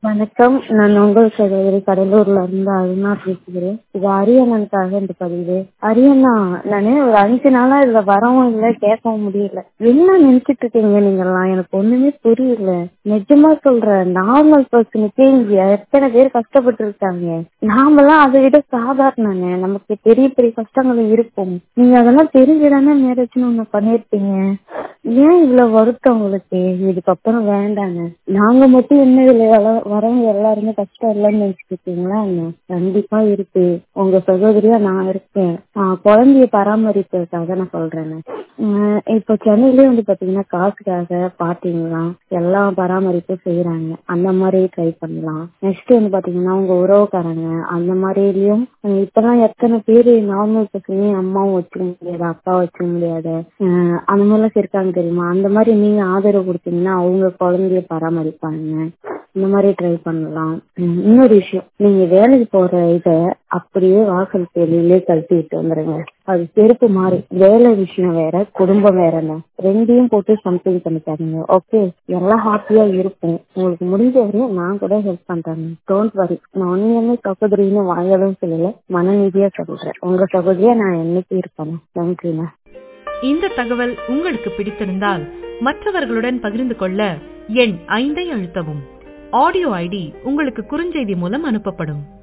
வணக்கம் நான் உங்கள் சகோதரி கடலூர்ல இருந்து அருணா பேசுகிறேன் இது அரியண்ணனுக்காக இந்த பதிவு அரியண்ணா நானு ஒரு அஞ்சு நாளா இதுல வரவும் இல்லை கேட்கவும் முடியல என்ன நினைச்சிட்டு இருக்கீங்க நீங்கெல்லாம் எனக்கு ஒண்ணுமே புரியல நிஜமா சொல்றேன் நார்மல் பர்சனுக்கே இங்க எத்தனை பேர் கஷ்டப்பட்டு இருக்காங்க நாமெல்லாம் அதை விட சாதாரணங்க நமக்கு பெரிய பெரிய கஷ்டங்கள் இருக்கும் நீங்க அதெல்லாம் தெரிஞ்சுதானே மேரேஜ்னு ஒண்ணு பண்ணிருப்பீங்க ஏன் இவ்வளவு வருத்தம் உங்களுக்கு இதுக்கப்புறம் வேண்டாங்க நாங்க மட்டும் என்ன இதுல வர- வரவங்க எல்லாருமே கஷ்டம் இல்லைன்னு நினைச்சிட்டு இருக்கீங்களா என்ன? கண்டிப்பா இருக்கு உங்க சகோதரியா நான் இருக்கேன் ஆஹ் குழந்தைய பராமரிப்பதற்காக நான் சொல்றேன் ஆஹ் இப்போ சென்னையிலே வந்து பாத்தீங்கன்னா காசுக்காக பாத்தீங்களா எல்லா பராமரிப்பும் செய்யறாங்க அந்த மாதிரி ட்ரை பண்ணலாம் நெக்ஸ்ட் வந்து பாத்தீங்கன்னா உங்க உறவுக்காரங்க அந்த மாதிரிலயும் ஆஹ் இப்பெல்லாம் எத்தனை பேரு நார்மல் பசங்க அம்மாவும் வச்சுக்க முடியாது அப்பா வச்சுக்க முடியாது ஆஹ் அந்த மாதிரிலாம் இருக்காங்க தெரியுமா அந்த மாதிரி நீங்க ஆதரவு கொடுத்தீங்கன்னா அவங்க குழந்தைய பராமரிப்பாங்க இந்த மாதிரி ட்ரை பண்ணலாம் உம் இன்னொரு விஷயம் நீங்க வேலைக்கு போற இத அப்படியே வாசல் வெளியிலே கழட்டிட்டு வந்துருங்க அது செருப்பு மாதிரி வேலை விஷயம் வேற குடும்பம் வேறங்க ரெண்டையும் போட்டு சம்திங் பண்ணிக்காதீங்க ஓகே எல்லாம் ஹாப்பியா இருக்கும் உங்களுக்கு முடிஞ்ச வரையும் நான் கூட ஹெல்ப் பண்றேன் டோன்ட் வரி நான் உண்மையுமே சகோதரின்னு வாங்கலும் சொல்லல மனநீதியா சொல்றேன் உங்க சகோதரியா நான் என்னைக்கு இருப்பேன் நன்றிண்ணா இந்த தகவல் உங்களுக்கு பிடித்திருந்தால் மற்றவர்களுடன் பகிர்ந்து கொள்ள எண் ஐந்தை அழுத்தவும் ஆடியோ ஐடி உங்களுக்கு குறுஞ்செய்தி மூலம் அனுப்பப்படும்